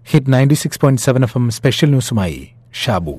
hit ninety six point seven F M special ന്യൂസുമായി ഷാബു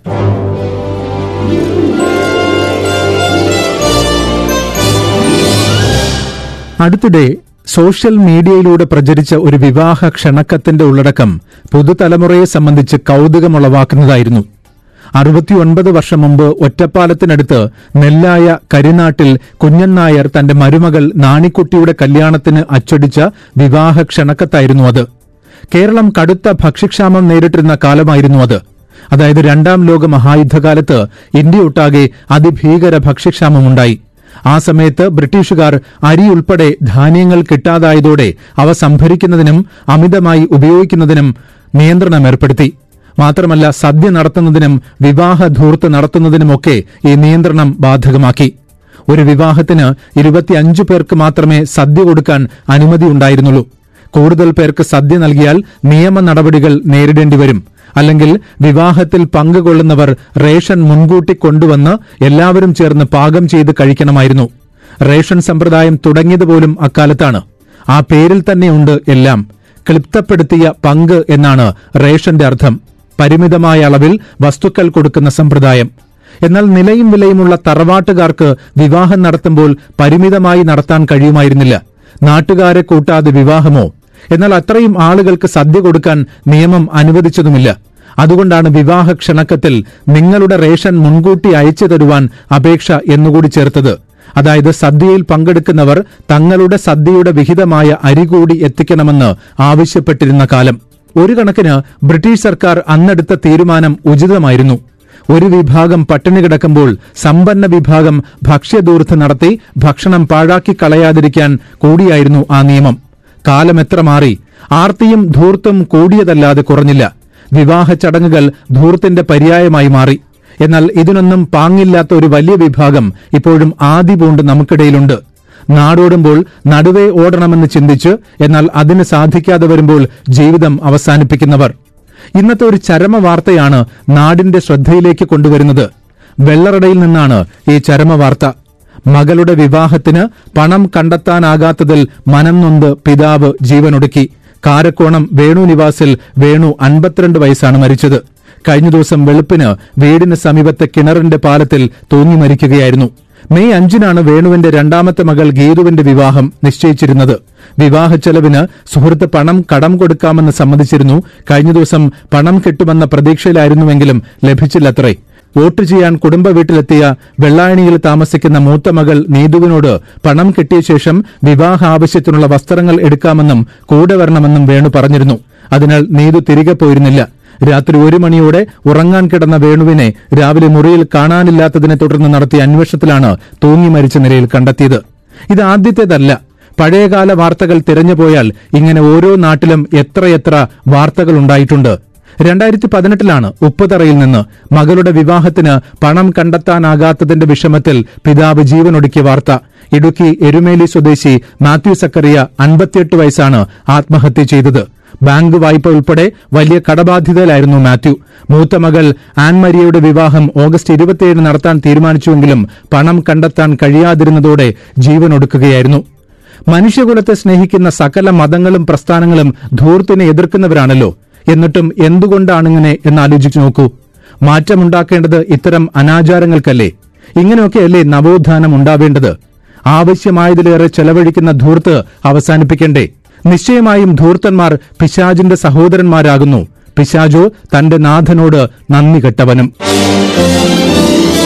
അടുത്തിടെ social മീഡിയയിലൂടെ പ്രചരിച്ച ഒരു വിവാഹ ക്ഷണക്കത്തിന്റെ ഉള്ളടക്കം പുതുതലമുറയെ സംബന്ധിച്ച് കൌതുകമുളവാക്കുന്നതായിരുന്നു അറുപത്തിയൊൻപത് വർഷം മുമ്പ് ഒറ്റപ്പാലത്തിനടുത്ത് നെല്ലായ കരിനാട്ടിൽ കുഞ്ഞൻ നായർ തന്റെ മരുമകൾ നാണിക്കുട്ടിയുടെ കല്യാണത്തിന് അച്ചടിച്ച വിവാഹ ക്ഷണക്കത്തായിരുന്നു അത് കേരളം കടുത്ത ഭക്ഷ്യക്ഷാമം നേരിട്ടിരുന്ന കാലമായിരുന്നു അത് അതായത് രണ്ടാം ലോക മഹായുദ്ധകാലത്ത് ഇന്ത്യയൊട്ടാകെ അതിഭീകര ഭക്ഷ്യക്ഷാമമുണ്ടായി ആ സമയത്ത് ബ്രിട്ടീഷുകാർ അരി ഉൾപ്പെടെ ധാന്യങ്ങൾ കിട്ടാതായതോടെ അവ സംഭരിക്കുന്നതിനും അമിതമായി ഉപയോഗിക്കുന്നതിനും നിയന്ത്രണം ഏർപ്പെടുത്തി മാത്രമല്ല സദ്യ നടത്തുന്നതിനും വിവാഹ ധൂർത്ത് നടത്തുന്നതിനുമൊക്കെ ഈ നിയന്ത്രണം ബാധകമാക്കി ഒരു വിവാഹത്തിന് ഇരുപത്തിയഞ്ചു പേർക്ക് മാത്രമേ സദ്യ കൊടുക്കാൻ അനുമതി ഉണ്ടായിരുന്നുള്ളൂ കൂടുതൽ പേർക്ക് സദ്യ നൽകിയാൽ നിയമ നടപടികൾ നേരിടേണ്ടി വരും അല്ലെങ്കിൽ വിവാഹത്തിൽ പങ്കുകൊള്ളുന്നവർ റേഷൻ മുൻകൂട്ടി കൊണ്ടുവന്ന് എല്ലാവരും ചേർന്ന് പാകം ചെയ്ത് കഴിക്കണമായിരുന്നു റേഷൻ സമ്പ്രദായം തുടങ്ങിയതുപോലും അക്കാലത്താണ് ആ പേരിൽ തന്നെയുണ്ട് എല്ലാം ക്ലിപ്തപ്പെടുത്തിയ പങ്ക് എന്നാണ് റേഷന്റെ അർത്ഥം പരിമിതമായ അളവിൽ വസ്തുക്കൾ കൊടുക്കുന്ന സമ്പ്രദായം എന്നാൽ നിലയും വിലയുമുള്ള തറവാട്ടുകാർക്ക് വിവാഹം നടത്തുമ്പോൾ പരിമിതമായി നടത്താൻ കഴിയുമായിരുന്നില്ല നാട്ടുകാരെ കൂട്ടാതെ വിവാഹമോ എന്നാൽ അത്രയും ആളുകൾക്ക് സദ്യ കൊടുക്കാൻ നിയമം അനുവദിച്ചതുമില്ല അതുകൊണ്ടാണ് വിവാഹ ക്ഷണക്കത്തിൽ നിങ്ങളുടെ റേഷൻ മുൻകൂട്ടി അയച്ചു തരുവാൻ അപേക്ഷ എന്നുകൂടി ചേർത്തത് അതായത് സദ്യയിൽ പങ്കെടുക്കുന്നവർ തങ്ങളുടെ സദ്യയുടെ വിഹിതമായ അരി കൂടി എത്തിക്കണമെന്ന് ആവശ്യപ്പെട്ടിരുന്ന കാലം ഒരു കണക്കിന് ബ്രിട്ടീഷ് സർക്കാർ അന്നെടുത്ത തീരുമാനം ഉചിതമായിരുന്നു ഒരു വിഭാഗം പട്ടിണി കിടക്കുമ്പോൾ സമ്പന്ന വിഭാഗം ഭക്ഷ്യദൂർത്ത് നടത്തി ഭക്ഷണം പാഴാക്കി കളയാതിരിക്കാൻ കൂടിയായിരുന്നു ആ നിയമം കാലം എത്ര മാറി ആർത്തിയും ധൂർത്തും കൂടിയതല്ലാതെ കുറഞ്ഞില്ല വിവാഹ ചടങ്ങുകൾ ധൂർത്തിന്റെ പര്യായമായി മാറി എന്നാൽ ഇതിനൊന്നും പാങ്ങില്ലാത്ത ഒരു വലിയ വിഭാഗം ഇപ്പോഴും ആദി പൂണ്ട് നമുക്കിടയിലുണ്ട് നാടോടുമ്പോൾ നടുവേ ഓടണമെന്ന് ചിന്തിച്ച് എന്നാൽ അതിന് സാധിക്കാതെ വരുമ്പോൾ ജീവിതം അവസാനിപ്പിക്കുന്നവർ ഇന്നത്തെ ഒരു ചരമ വാർത്തയാണ് നാടിന്റെ ശ്രദ്ധയിലേക്ക് കൊണ്ടുവരുന്നത് വെള്ളറടയിൽ നിന്നാണ് ഈ ചരമ വാർത്ത മകളുടെ വിവാഹത്തിന് പണം കണ്ടെത്താനാകാത്തതിൽ മനം നൊന്ത് പിതാവ് ജീവനൊടുക്കി കാരക്കോണം വേണു നിവാസിൽ വേണു അൻപത്തിരണ്ട് വയസ്സാണ് മരിച്ചത് കഴിഞ്ഞ ദിവസം വെളുപ്പിന് വീടിന് സമീപത്തെ കിണറിന്റെ പാലത്തിൽ തൂങ്ങി മരിക്കുകയായിരുന്നു മെയ് അഞ്ചിനാണ് വേണുവിന്റെ രണ്ടാമത്തെ മകൾ ഗീതുവിന്റെ വിവാഹം നിശ്ചയിച്ചിരുന്നത് വിവാഹ ചെലവിന് സുഹൃത്ത് പണം കടം കൊടുക്കാമെന്ന് സമ്മതിച്ചിരുന്നു കഴിഞ്ഞ ദിവസം പണം കിട്ടുമെന്ന പ്രതീക്ഷയിലായിരുന്നുവെങ്കിലും ലഭിച്ചില്ലത്രേ വോട്ട് ചെയ്യാൻ കുടുംബ വീട്ടിലെത്തിയ വെള്ളായണിയിൽ താമസിക്കുന്ന മൂത്ത മകൾ നീതുവിനോട് പണം കിട്ടിയ ശേഷം വിവാഹ ആവശ്യത്തിനുള്ള വസ്ത്രങ്ങൾ എടുക്കാമെന്നും കൂടെ വരണമെന്നും വേണു പറഞ്ഞിരുന്നു അതിനാൽ നീതു തിരികെ പോയിരുന്നില്ല രാത്രി ഒരു മണിയോടെ ഉറങ്ങാൻ കിടന്ന വേണുവിനെ രാവിലെ മുറിയിൽ കാണാനില്ലാത്തതിനെ തുടർന്ന് നടത്തിയ അന്വേഷണത്തിലാണ് തൂങ്ങി മരിച്ച നിലയിൽ കണ്ടെത്തിയത് ഇത് ആദ്യത്തേതല്ല പഴയകാല വാർത്തകൾ തിരഞ്ഞുപോയാൽ ഇങ്ങനെ ഓരോ നാട്ടിലും എത്രയെത്ര വാർത്തകൾ ഉണ്ടായിട്ടുണ്ട് രണ്ടായിരത്തി പതിനെട്ടിലാണ് ഉപ്പുതറയിൽ നിന്ന് മകളുടെ വിവാഹത്തിന് പണം കണ്ടെത്താനാകാത്തതിന്റെ വിഷമത്തിൽ പിതാവ് ജീവനൊടുക്കിയ വാർത്ത ഇടുക്കി എരുമേലി സ്വദേശി മാത്യു സക്കറിയ അൻപത്തിയെട്ട് വയസ്സാണ് ആത്മഹത്യ ചെയ്തത് ബാങ്ക് വായ്പ ഉൾപ്പെടെ വലിയ കടബാധ്യതയിലായിരുന്നു മാത്യു മൂത്ത മകൾ ആൻമരിയയുടെ വിവാഹം ഓഗസ്റ്റ് ഇരുപത്തിയേഴ് നടത്താൻ തീരുമാനിച്ചുവെങ്കിലും പണം കണ്ടെത്താൻ കഴിയാതിരുന്നതോടെ ജീവനൊടുക്കുകയായിരുന്നു മനുഷ്യകുലത്തെ സ്നേഹിക്കുന്ന സകല മതങ്ങളും പ്രസ്ഥാനങ്ങളും ധൂർത്തിനെ എതിർക്കുന്നവരാണല്ലോ എന്നിട്ടും എന്തുകൊണ്ടാണിങ്ങനെ എന്നാലോചിച്ചു നോക്കൂ മാറ്റമുണ്ടാക്കേണ്ടത് ഇത്തരം അനാചാരങ്ങൾക്കല്ലേ ഇങ്ങനെയൊക്കെയല്ലേ നവോത്ഥാനം ഉണ്ടാവേണ്ടത് ആവശ്യമായതിലേറെ ചെലവഴിക്കുന്ന ധൂർത്ത് അവസാനിപ്പിക്കണ്ടേ നിശ്ചയമായും ധൂർത്തന്മാർ പിശാജിന്റെ സഹോദരന്മാരാകുന്നു പിശാജോ തന്റെ നാഥനോട് നന്ദി കെട്ടവനും